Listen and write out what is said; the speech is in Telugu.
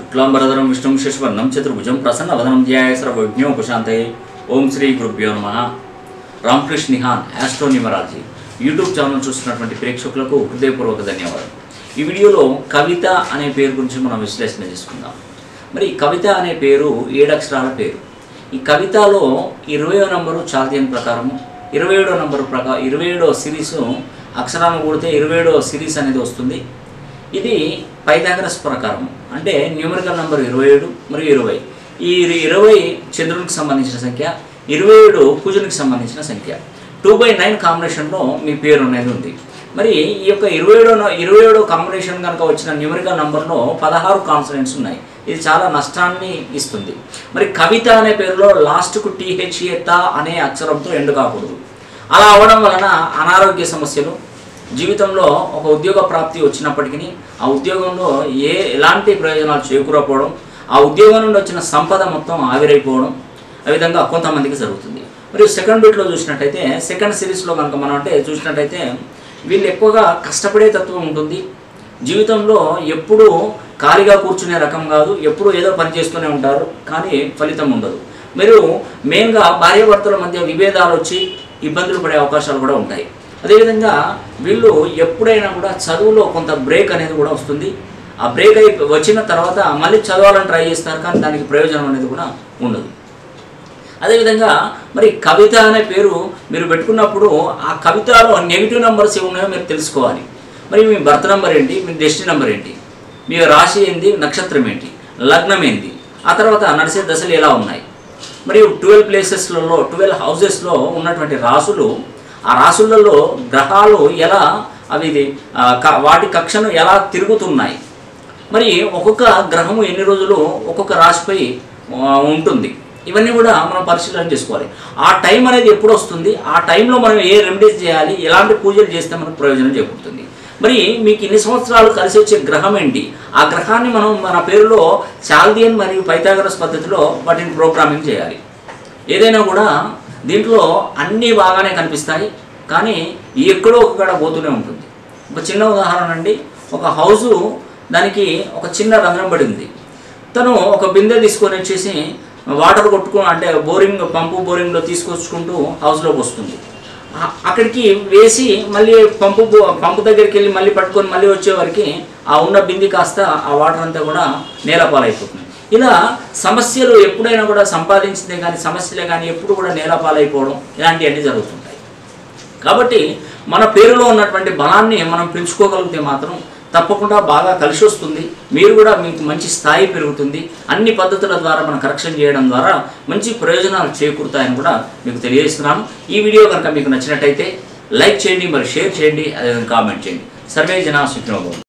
శుక్లాంబరధరం విష్ణుం శశివర్ణం చతుర్భుజం ప్రసన్నవదనం ధ్యాయ సర్వజ్ఞోపశాంతయే ఓం శ్రీ గురుభ్యో నమ రామకృష్ణ నిహాన్ ఆస్ట్రోన్యూమరాలజీ యూట్యూబ్ ఛానల్ చూస్తున్నటువంటి ప్రేక్షకులకు హృదయపూర్వక ధన్యవాదాలు ఈ వీడియోలో కవిత అనే పేరు గురించి మనం విశ్లేషణ చేసుకుందాం మరి ఈ కవిత అనే పేరు ఏడక్షరాల పేరు ఈ కవితలో ఇరవయో నంబరు చాల్దియన్ ప్రకారము ఇరవై ఏడో నంబరు ప్రకారం ఇరవై ఏడో సిరీస్ అక్షరాలను కూడితే ఇరవై ఏడో సిరీస్ అనేది వస్తుంది ఇది పైథాగరస్ ప్రకారం అంటే న్యూమరికల్ నంబర్ ఇరవై ఏడు మరియు ఇరవై ఈ ఇరవై చంద్రునికి సంబంధించిన సంఖ్య ఇరవై ఏడు కుజునికి సంబంధించిన సంఖ్య టూ బై నైన్ కాంబినేషన్లో మీ పేరు అనేది ఉంది మరి ఈ యొక్క ఇరవై ఏడో ఇరవై ఏడో కాంబినేషన్ కనుక వచ్చిన న్యూమరికల్ నంబర్లో పదహారు కాన్సనెంట్స్ ఉన్నాయి ఇది చాలా నష్టాన్ని ఇస్తుంది మరి కవిత అనే పేరులో లాస్ట్కు టీహెచ్ఏత అనే అక్షరంతో ఎండు కాకూడదు అలా అవడం వలన అనారోగ్య సమస్యలు జీవితంలో ఒక ఉద్యోగ ప్రాప్తి వచ్చినప్పటికీ ఆ ఉద్యోగంలో ఏ ఎలాంటి ప్రయోజనాలు చేకూరకపోవడం ఆ ఉద్యోగం నుండి వచ్చిన సంపద మొత్తం ఆవిరైపోవడం ఆ విధంగా కొంతమందికి జరుగుతుంది మరియు సెకండ్ బిట్లో చూసినట్టయితే సెకండ్ సిరీస్లో కనుక మనం అంటే చూసినట్టయితే వీళ్ళు ఎక్కువగా కష్టపడే తత్వం ఉంటుంది జీవితంలో ఎప్పుడూ ఖాళీగా కూర్చునే రకం కాదు ఎప్పుడూ ఏదో పని చేస్తూనే ఉంటారు కానీ ఫలితం ఉండదు మీరు మెయిన్గా భార్యాభర్తల మధ్య విభేదాలు వచ్చి ఇబ్బందులు పడే అవకాశాలు కూడా ఉంటాయి అదేవిధంగా వీళ్ళు ఎప్పుడైనా కూడా చదువులో కొంత బ్రేక్ అనేది కూడా వస్తుంది ఆ బ్రేక్ అయి వచ్చిన తర్వాత మళ్ళీ చదవాలని ట్రై చేస్తారు కానీ దానికి ప్రయోజనం అనేది కూడా ఉండదు అదేవిధంగా మరి కవిత అనే పేరు మీరు పెట్టుకున్నప్పుడు ఆ కవితలో నెగిటివ్ నెంబర్స్ ఏమి ఉన్నాయో మీరు తెలుసుకోవాలి మరి మీ బర్త్ నెంబర్ ఏంటి మీ డెస్టినీ నెంబర్ ఏంటి మీ రాశి ఏంటి నక్షత్రం ఏంటి లగ్నం ఏంటి ఆ తర్వాత నడిచే దశలు ఎలా ఉన్నాయి మరియు ట్వెల్వ్ ప్లేసెస్లలో ట్వెల్వ్ హౌసెస్లో ఉన్నటువంటి రాసులు ఆ రాసులలో గ్రహాలు ఎలా అవి ఇది, ఆ, క- వాటి కక్షను ఎలా తిరుగుతున్నాయి మరి ఒక్కొక్క గ్రహము ఎన్ని రోజులు ఒక్కొక్క రాశిపై ఆ, ఉంటుంది ఇవన్నీ కూడా మనం పరిశీలన చేసుకోవాలి ఆ టైం అనేది ఎప్పుడు వస్తుంది ఆ టైంలో మనం ఏ రెమెడీస్ చేయాలి ఎలాంటి పూజలు చేస్తే మనకు ప్రయోజనం చేకూరుతుంది మరి మీకు ఇన్ని సంవత్సరాలు కలిసి వచ్చే గ్రహం ఏంటి ఆ గ్రహాన్ని మనం మన పేరులో చాల్దియన్ మరియు పైథాగరస్ పద్ధతిలో వాటిని ప్రోగ్రామింగ్ చేయాలి ఏదైనా కూడా దీంట్లో అన్నీ బాగానే కనిపిస్తాయి కానీ ఎక్కడో ఒకక్కడ పోతూనే ఉంటుంది ఒక చిన్న ఉదాహరణ అండి ఒక హౌజు దానికి ఒక చిన్న రంధ్రం పడింది తను ఒక బిందె తీసుకొని వచ్చేసి వాటర్ కొట్టుకు అంటే బోరింగ్ పంపు బోరింగ్లో తీసుకొచ్చుకుంటూ హౌస్లోకి వస్తుంది ఆ- అక్కడికి వేసి మళ్ళీ పంపు బో- పంపు దగ్గరికి వెళ్ళి మళ్ళీ పట్టుకొని మళ్ళీ వచ్చేవారికి ఆ ఉన్న బింది కాస్త ఆ వాటర్ అంతా కూడా నేలపాలైపోతుంది ఇలా సమస్యలు ఎప్పుడైనా కూడా సంపాదించిందే కానీ సమస్యలే కానీ ఎప్పుడు కూడా నేలపాలైపోవడం ఇలాంటివన్నీ జరుగుతుంటాయి కాబట్టి మన పేరులో ఉన్నటువంటి బలాన్ని మనం పెంచుకోగలిగితే మాత్రం తప్పకుండా బాగా కలిసి వస్తుంది మీరు కూడా మీకు మంచి స్థాయి పెరుగుతుంది అన్ని పద్ధతుల ద్వారా మనం కరెక్షన్ చేయడం ద్వారా మంచి ప్రయోజనాలు చేకూరుతాయని కూడా మీకు తెలియజేస్తున్నాను ఈ వీడియో కనుక మీకు నచ్చినట్టయితే లైక్ చేయండి మరి షేర్ చేయండి అదేవిధంగా కామెంట్ చేయండి సర్వే జనా సుఖినోభవం